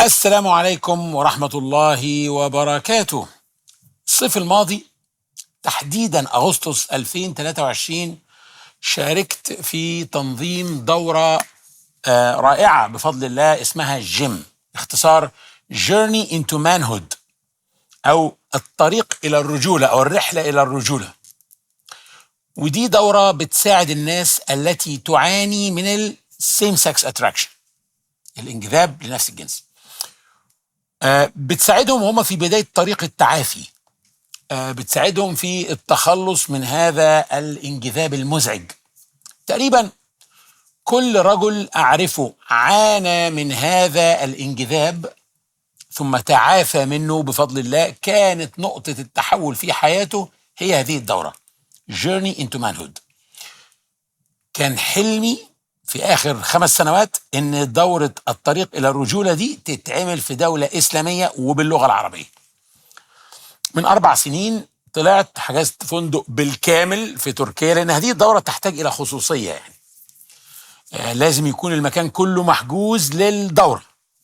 السلام عليكم ورحمة الله وبركاته. الصيف الماضي تحديدا أغسطس 2023 شاركت في تنظيم دورة آه، رائعة بفضل الله اسمها جيم اختصار Journey into Manhood أو الطريق إلى الرجولة أو الرحلة إلى الرجولة. ودي دورة بتساعد الناس التي تعاني من ال same sex attraction الانجذاب لنفس الجنس. آه، بتساعدهم هم في بداية طريق التعافي آه، بتساعدهم في التخلص من هذا الانجذاب المزعج تقريبا كل رجل أعرفه عانى من هذا الانجذاب ثم تعافى منه بفضل الله كانت نقطة التحول في حياته هي هذه الدورة Journey into Manhood كان حلمي في آخر خمس سنوات إن دورة الطريق إلى الرجولة دي تتعمل في دولة إسلامية وباللغة العربية من أربع سنين طلعت حجزت فندق بالكامل في تركيا لأن هذه الدورة تحتاج إلى خصوصية يعني آه لازم يكون المكان كله محجوز للدورة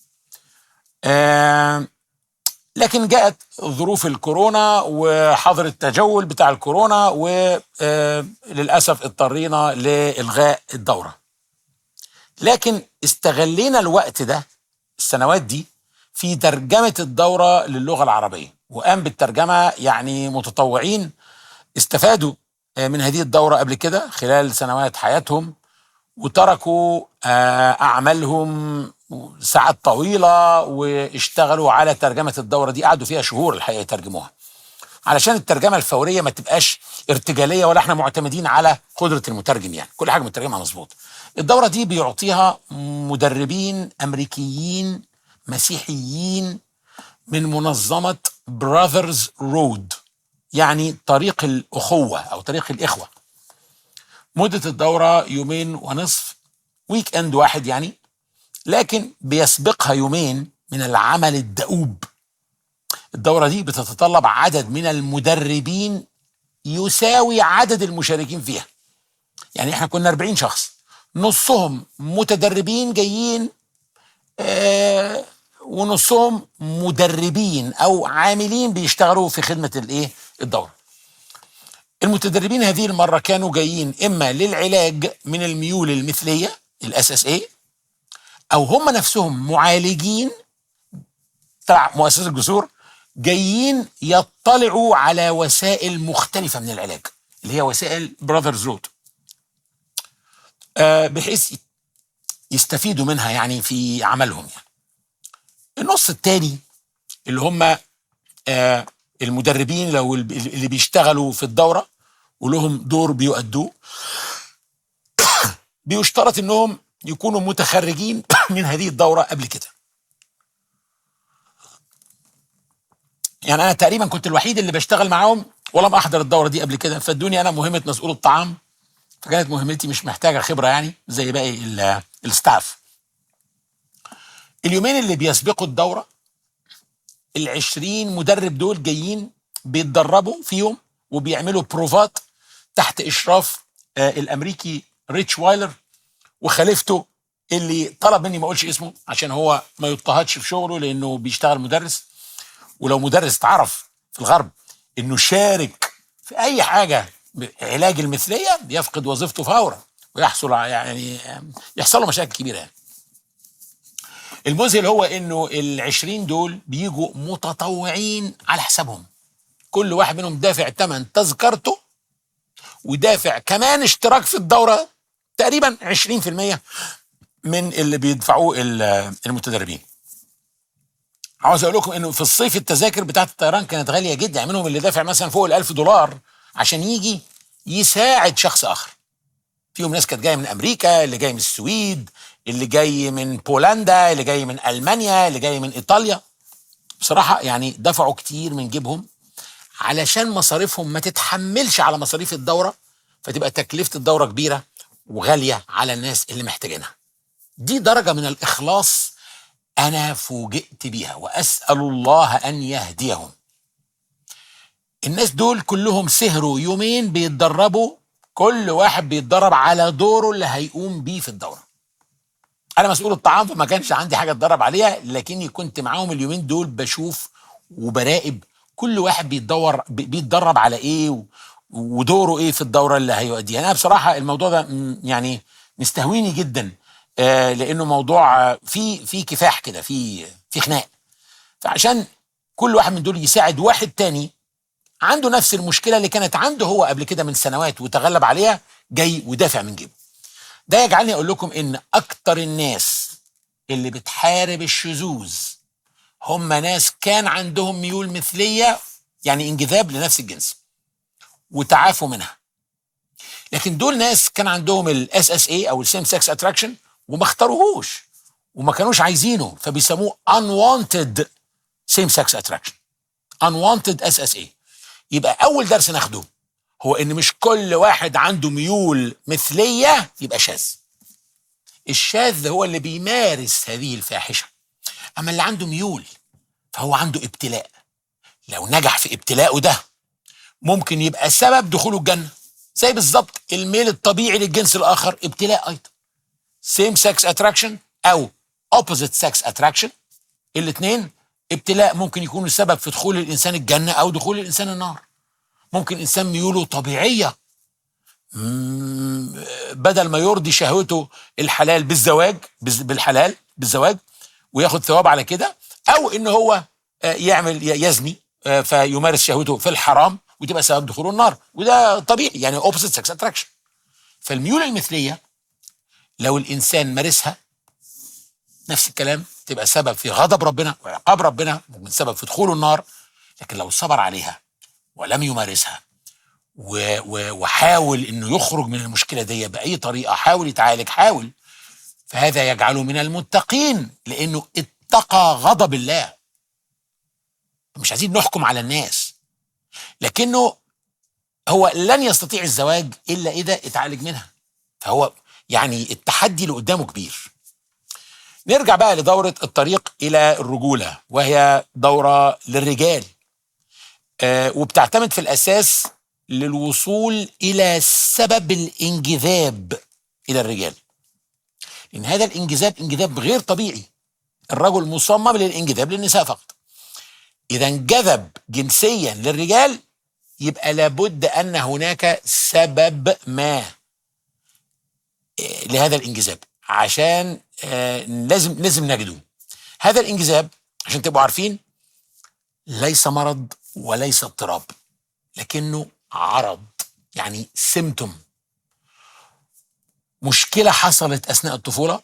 آه لكن جاءت ظروف الكورونا وحظر التجول بتاع الكورونا وللأسف اضطرينا لإلغاء الدورة لكن استغلينا الوقت ده السنوات دي في ترجمة الدورة للغة العربية وقام بالترجمة يعني متطوعين استفادوا آه، من هذه الدورة قبل كده خلال سنوات حياتهم وتركوا آه، أعمالهم ساعات طويلة واشتغلوا على ترجمة الدورة دي قعدوا فيها شهور الحقيقة يترجموها علشان الترجمة الفورية ما تبقاش ارتجالية ولا احنا معتمدين على قدرة المترجم يعني كل حاجة مترجمها مظبوط الدورة دي بيعطيها مدربين أمريكيين مسيحيين من منظمة براذرز رود يعني طريق الأخوة أو طريق الإخوة مدة الدورة يومين ونصف ويك اند واحد يعني لكن بيسبقها يومين من العمل الدؤوب الدورة دي بتتطلب عدد من المدربين يساوي عدد المشاركين فيها يعني احنا كنا 40 شخص نصهم متدربين جايين آه ونصهم مدربين او عاملين بيشتغلوا في خدمه الايه الدوره المتدربين هذه المره كانوا جايين اما للعلاج من الميول المثليه الاس اس اي او هم نفسهم معالجين تبع مؤسسه الجسور جايين يطلعوا على وسائل مختلفه من العلاج اللي هي وسائل براذرز رود آه بحيث يستفيدوا منها يعني في عملهم يعني النص التاني اللي هم آه المدربين لو الب- اللي بيشتغلوا في الدورة ولهم دور بيؤدوه بيشترط انهم يكونوا متخرجين من هذه الدورة قبل كده يعني انا تقريبا كنت الوحيد اللي بشتغل معاهم ولم احضر الدورة دي قبل كده فادوني انا مهمة مسؤول الطعام فكانت مهمتي مش محتاجة خبرة يعني زي باقي ال- الستاف اليومين اللي بيسبقوا الدورة العشرين مدرب دول جايين بيتدربوا فيهم وبيعملوا بروفات تحت إشراف آه الأمريكي ريتش وايلر وخليفته اللي طلب مني ما أقولش اسمه عشان هو ما يضطهدش في شغله لأنه بيشتغل مدرس ولو مدرس اتعرف في الغرب إنه شارك في أي حاجة علاج المثلية بيفقد وظيفته فورا ويحصل ع- يعني يحصل له مشاكل كبيرة يعني. المذهل هو انه العشرين دول بيجوا متطوعين على حسابهم كل واحد منهم دافع ثمن تذكرته ودافع كمان اشتراك في الدورة تقريبا 20% من اللي بيدفعوه ال- المتدربين عاوز اقول لكم انه في الصيف التذاكر بتاعت الطيران كانت غالية جدا يعني منهم اللي دافع مثلا فوق ال 1000 دولار عشان يجي يساعد شخص اخر فيهم ناس كانت جايه من امريكا اللي جاي من السويد اللي جاي من بولندا اللي جاي من المانيا اللي جاي من ايطاليا بصراحه يعني دفعوا كتير من جيبهم علشان مصاريفهم ما تتحملش على مصاريف الدوره فتبقى تكلفه الدوره كبيره وغاليه على الناس اللي محتاجينها دي درجه من الاخلاص انا فوجئت بيها واسال الله ان يهديهم الناس دول كلهم سهروا يومين بيتدربوا كل واحد بيتدرب على دوره اللي هيقوم بيه في الدوره انا مسؤول الطعام فما كانش عندي حاجه اتدرب عليها لكني كنت معاهم اليومين دول بشوف وبراقب كل واحد بيتدور بي- بيتدرب على ايه و- ودوره ايه في الدوره اللي هيؤديها انا بصراحه الموضوع ده م- يعني مستهويني جدا آه لانه موضوع آه، في في كفاح كده في في خناق فعشان كل واحد من دول يساعد واحد تاني عنده نفس المشكله اللي كانت عنده هو قبل كده من سنوات وتغلب عليها جاي ودافع من جيبه ده يجعلني اقول لكم ان اكتر الناس اللي بتحارب الشذوذ هم ناس كان عندهم ميول مثليه يعني انجذاب لنفس الجنس وتعافوا منها لكن دول ناس كان عندهم الاس اس اي او السيم سكس اتراكشن وما اختاروهوش وما كانوش عايزينه فبيسموه unwanted same sex attraction unwanted SSA يبقى اول درس ناخده هو ان مش كل واحد عنده ميول مثليه يبقى شاذ الشاذ هو اللي بيمارس هذه الفاحشه اما اللي عنده ميول فهو عنده ابتلاء لو نجح في ابتلاءه ده ممكن يبقى سبب دخوله الجنه زي بالظبط الميل الطبيعي للجنس الاخر ابتلاء ايضا same sex attraction او opposite sex attraction الاثنين ابتلاء ممكن يكونوا السبب في دخول الانسان الجنه او دخول الانسان النار ممكن انسان ميوله طبيعيه مم، بدل ما يرضي شهوته الحلال بالزواج بز- بالحلال بالزواج وياخد ثواب على كده او ان هو آه، يعمل ي- يزني آه، فيمارس شهوته في الحرام وتبقى سبب دخوله النار وده طبيعي يعني اوبوزيت سكس اتراكشن فالميول المثليه لو الانسان مارسها نفس الكلام تبقى سبب في غضب ربنا وعقاب ربنا ممكن سبب في دخوله النار لكن لو صبر عليها ولم يمارسها و- و- وحاول انه يخرج من المشكله دي باي طريقه حاول يتعالج حاول فهذا يجعله من المتقين لانه اتقى غضب الله مش عايزين نحكم على الناس لكنه هو لن يستطيع الزواج الا اذا اتعالج منها فهو يعني التحدي اللي قدامه كبير نرجع بقى لدورة الطريق إلى الرجولة وهي دورة للرجال آه وبتعتمد في الأساس للوصول إلى سبب الانجذاب إلى الرجال لأن هذا الانجذاب انجذاب غير طبيعي الرجل مصمم للانجذاب للنساء فقط إذا انجذب جنسيا للرجال يبقى لابد أن هناك سبب ما آه، لهذا الانجذاب عشان آه، لازم لازم نجده هذا الانجذاب عشان تبقوا عارفين ليس مرض وليس اضطراب لكنه عرض يعني سيمتوم مشكلة حصلت أثناء الطفولة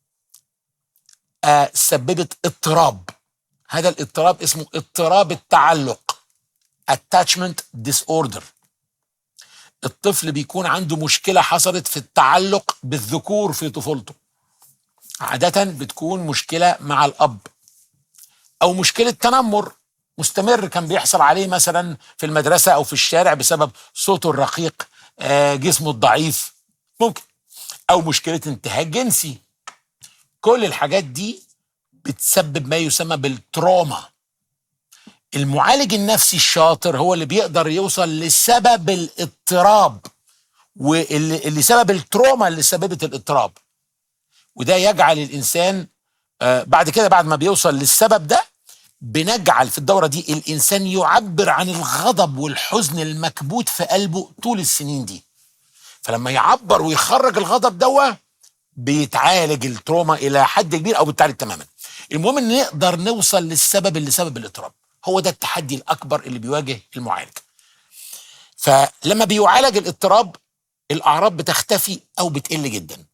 آه، سببت اضطراب هذا الاضطراب اسمه اضطراب التعلق attachment disorder الطفل بيكون عنده مشكلة حصلت في التعلق بالذكور في طفولته عادة بتكون مشكلة مع الأب أو مشكلة تنمر مستمر كان بيحصل عليه مثلا في المدرسة أو في الشارع بسبب صوته الرقيق آه، جسمه الضعيف ممكن أو مشكلة انتهاك جنسي كل الحاجات دي بتسبب ما يسمى بالتروما المعالج النفسي الشاطر هو اللي بيقدر يوصل لسبب الاضطراب واللي اللي سبب التروما اللي سببت الاضطراب وده يجعل الانسان آه، بعد كده بعد ما بيوصل للسبب ده بنجعل في الدوره دي الانسان يعبر عن الغضب والحزن المكبوت في قلبه طول السنين دي فلما يعبر ويخرج الغضب دوا بيتعالج التروما الى حد كبير او بيتعالج تماما المهم ان نقدر نوصل للسبب اللي سبب الاضطراب هو ده التحدي الاكبر اللي بيواجه المعالج فلما بيعالج الاضطراب الاعراض بتختفي او بتقل جدا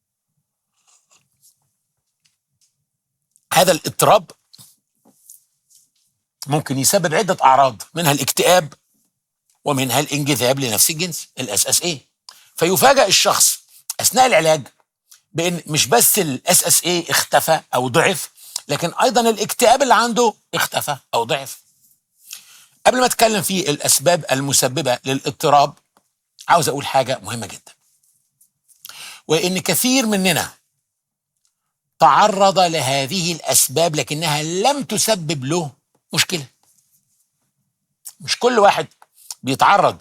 هذا الاضطراب ممكن يسبب عدة أعراض منها الاكتئاب ومنها الانجذاب لنفس الجنس الاس اس اي فيفاجأ الشخص أثناء العلاج بأن مش بس الاس اس اي اختفى أو ضعف لكن أيضا الاكتئاب اللي عنده اختفى أو ضعف قبل ما أتكلم في الأسباب المسببة للاضطراب عاوز أقول حاجة مهمة جدا وإن كثير مننا تعرض لهذه الاسباب لكنها لم تسبب له مشكله مش كل واحد بيتعرض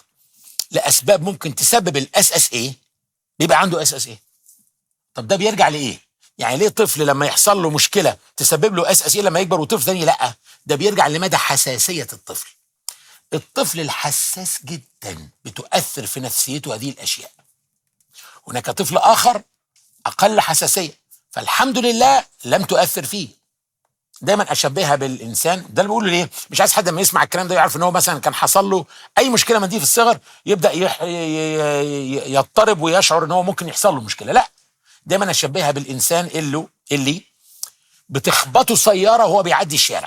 لاسباب ممكن تسبب الاس اس اي بيبقى عنده اس اس اي طب ده بيرجع لايه يعني ليه طفل لما يحصل له مشكله تسبب له اس اس لما يكبر وطفل ثاني لا ده بيرجع لمدى حساسيه الطفل الطفل الحساس جدا بتؤثر في نفسيته هذه الاشياء هناك طفل اخر اقل حساسيه فالحمد لله لم تؤثر فيه دايما اشبهها بالانسان ده اللي بقوله ليه مش عايز حد لما يسمع الكلام ده يعرف ان هو مثلا كان حصل له اي مشكله من دي في الصغر يبدا يح... ي- ي- يضطرب ويشعر ان هو ممكن يحصل له مشكله لا دايما اشبهها بالانسان اللي اللي بتخبطه سياره وهو بيعدي الشارع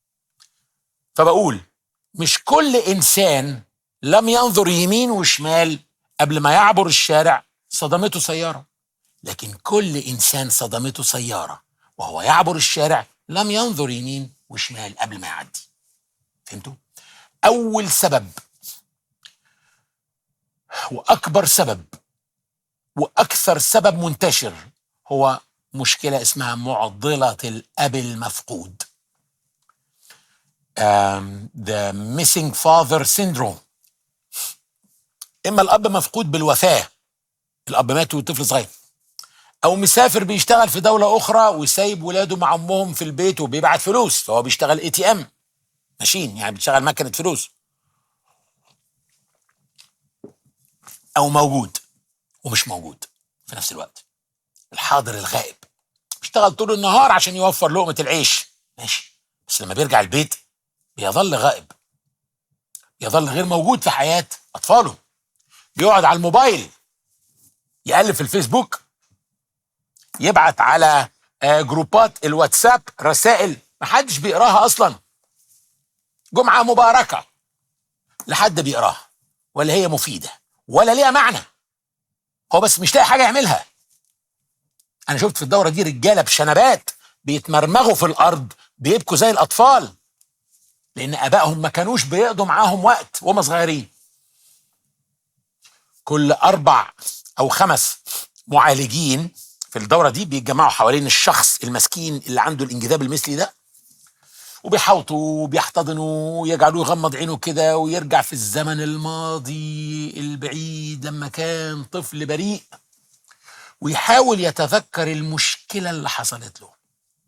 فبقول مش كل انسان لم ينظر يمين وشمال قبل ما يعبر الشارع صدمته سياره لكن كل انسان صدمته سياره وهو يعبر الشارع لم ينظر يمين وشمال قبل ما يعدي فهمتوا اول سبب واكبر سبب واكثر سبب منتشر هو مشكله اسمها معضله الاب المفقود um, the missing father syndrome اما الاب مفقود بالوفاه الاب مات والطفل صغير او مسافر بيشتغل في دوله اخرى وسايب ولاده مع امهم في البيت وبيبعت فلوس فهو بيشتغل اي تي ام ماشين يعني بيشتغل مكنه فلوس او موجود ومش موجود في نفس الوقت الحاضر الغائب بيشتغل طول النهار عشان يوفر لقمه العيش ماشي بس لما بيرجع البيت بيظل غائب يظل غير موجود في حياه اطفاله بيقعد على الموبايل يقلب في الفيسبوك يبعت على آه، جروبات الواتساب رسائل محدش بيقراها اصلا جمعه مباركه لحد بيقراها ولا هي مفيده ولا ليها معنى هو بس مش لاقي حاجه يعملها انا شفت في الدوره دي رجاله بشنبات بيتمرمغوا في الارض بيبكوا زي الاطفال لان ابائهم ما كانوش بيقضوا معاهم وقت وهم صغيرين كل اربع او خمس معالجين في الدوره دي بيتجمعوا حوالين الشخص المسكين اللي عنده الانجذاب المثلي ده وبيحاوطوا وبيحتضنوا ويجعلوه يغمض عينه كده ويرجع في الزمن الماضي البعيد لما كان طفل بريء ويحاول يتذكر المشكله اللي حصلت له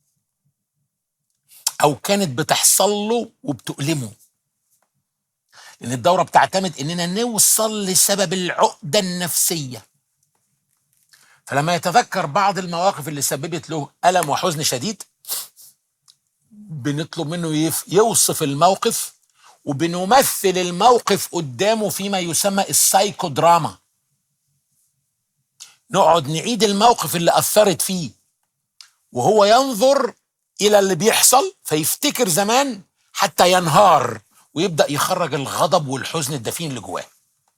او كانت بتحصل له وبتؤلمه لان الدوره بتعتمد اننا نوصل لسبب العقده النفسيه فلما يتذكر بعض المواقف اللي سببت له الم وحزن شديد بنطلب منه يف- يوصف الموقف وبنمثل الموقف قدامه فيما يسمى السايكودراما نقعد نعيد الموقف اللي اثرت فيه وهو ينظر الى اللي بيحصل فيفتكر زمان حتى ينهار ويبدا يخرج الغضب والحزن الدفين اللي جواه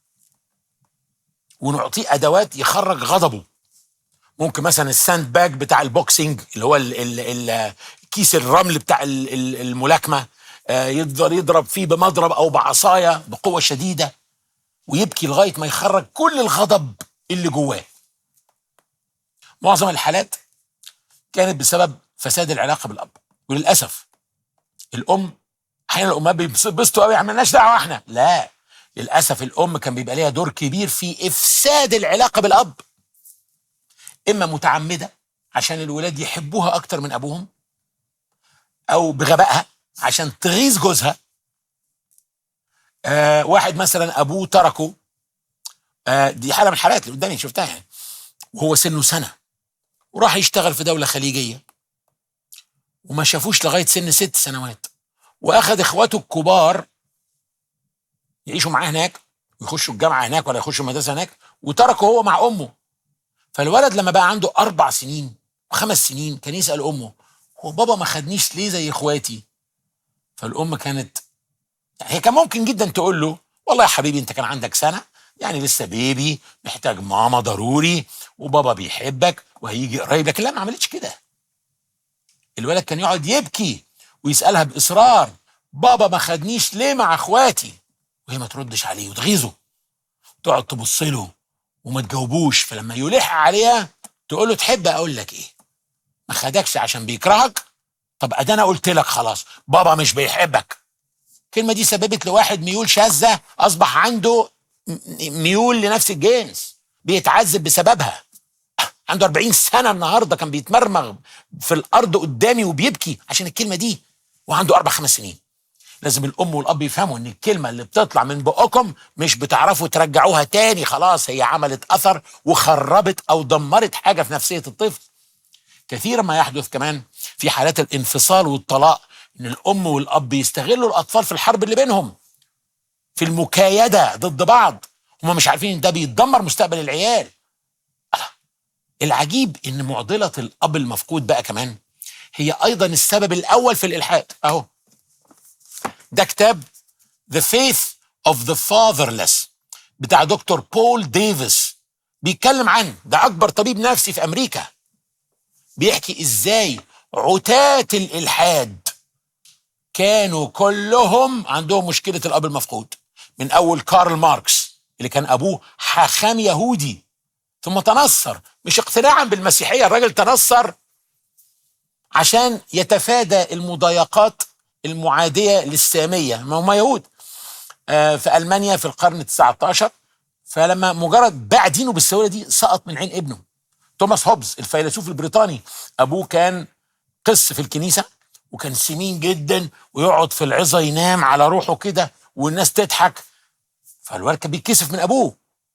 ونعطيه ادوات يخرج غضبه ممكن مثلا الساند باج بتاع البوكسينج اللي هو ال ال ال كيس الرمل بتاع ال- ال- الملاكمه آه، يقدر يضرب فيه بمضرب او بعصايه بقوه شديده ويبكي لغايه ما يخرج كل الغضب اللي جواه معظم الحالات كانت بسبب فساد العلاقه بالاب وللاسف الام احيانا الامهات بينبسطوا قوي مالناش دعوه احنا لا للاسف الام كان بيبقى ليها دور كبير في افساد العلاقه بالاب اما متعمده عشان الولاد يحبوها اكتر من ابوهم او بغبائها عشان تغيظ جوزها آه واحد مثلا ابوه تركه آه دي حاله من الحالات اللي قدامي شفتها يعني وهو سنه سنه وراح يشتغل في دوله خليجيه وما شافوش لغايه سن ست سنوات واخد اخواته الكبار يعيشوا معاه هناك ويخشوا الجامعه هناك ولا يخشوا المدرسه هناك وتركه هو مع امه فالولد لما بقى عنده اربع سنين وخمس سنين كان يسال امه هو بابا ما خدنيش ليه زي اخواتي فالام كانت يعني هي كان ممكن جدا تقول له والله يا حبيبي انت كان عندك سنه يعني لسه بيبي محتاج ماما ضروري وبابا بيحبك وهيجي قريب لكن لا ما عملتش كده الولد كان يقعد يبكي ويسالها باصرار بابا ما خدنيش ليه مع اخواتي وهي ما تردش عليه وتغيظه تقعد تبص له وما تجاوبوش فلما يلح عليها تقول له تحب اقول لك ايه ما خدكش عشان بيكرهك طب ادي انا قلت لك خلاص بابا مش بيحبك الكلمه دي سببت لواحد ميول شاذه اصبح عنده م- ميول لنفس الجنس بيتعذب بسببها عنده 40 سنه النهارده كان بيتمرمغ في الارض قدامي وبيبكي عشان الكلمه دي وعنده اربع خمس سنين لازم الام والاب يفهموا ان الكلمه اللي بتطلع من بقكم مش بتعرفوا ترجعوها تاني خلاص هي عملت اثر وخربت او دمرت حاجه في نفسيه الطفل كثيرا ما يحدث كمان في حالات الانفصال والطلاق ان الام والاب يستغلوا الاطفال في الحرب اللي بينهم في المكايده ضد بعض هم مش عارفين ان ده بيدمر مستقبل العيال العجيب ان معضله الاب المفقود بقى كمان هي ايضا السبب الاول في الالحاد اهو ده كتاب The Faith of the Fatherless بتاع دكتور بول ديفيس بيتكلم عن ده اكبر طبيب نفسي في امريكا بيحكي ازاي عتاة الالحاد كانوا كلهم عندهم مشكلة الاب المفقود من اول كارل ماركس اللي كان ابوه حاخام يهودي ثم تنصر مش اقتناعا بالمسيحية الراجل تنصر عشان يتفادى المضايقات المعادية للسامية ما هم يهود آه في ألمانيا في القرن ال19 فلما مجرد باع دينه بالسهولة دي سقط من عين ابنه توماس هوبز الفيلسوف البريطاني أبوه كان قس في الكنيسة وكان سمين جدا ويقعد في العظة ينام على روحه كده والناس تضحك فالولد كان بيتكسف من أبوه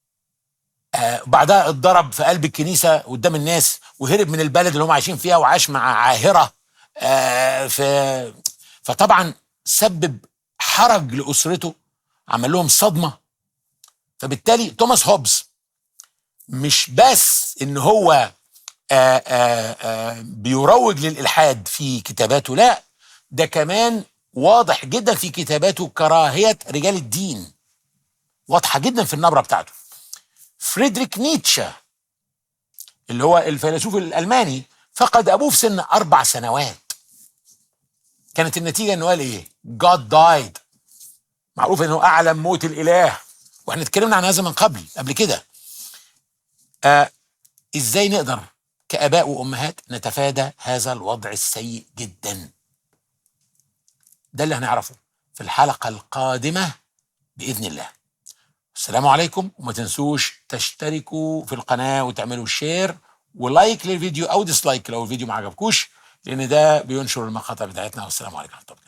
آه بعدها اتضرب في قلب الكنيسة قدام الناس وهرب من البلد اللي هم عايشين فيها وعاش مع عاهرة آه في فطبعا سبب حرج لأسرته عمل لهم صدمة فبالتالي توماس هوبز مش بس ان هو آآ آآ بيروج للإلحاد في كتاباته لا ده كمان واضح جدا في كتاباته كراهية رجال الدين واضحة جدا في النبرة بتاعته فريدريك نيتشه اللي هو الفيلسوف الألماني فقد أبوه في سن أربع سنوات كانت النتيجة إنه قال إيه؟ God died معروف إنه أعلم موت الإله وإحنا اتكلمنا عن هذا من قبل قبل كده آه إزاي نقدر كآباء وأمهات نتفادى هذا الوضع السيء جدا ده اللي هنعرفه في الحلقة القادمة بإذن الله السلام عليكم وما تنسوش تشتركوا في القناة وتعملوا شير ولايك للفيديو أو ديسلايك لو الفيديو ما عجبكوش لأن ده بينشر المقاطع بتاعتنا والسلام عليكم ورحمة الله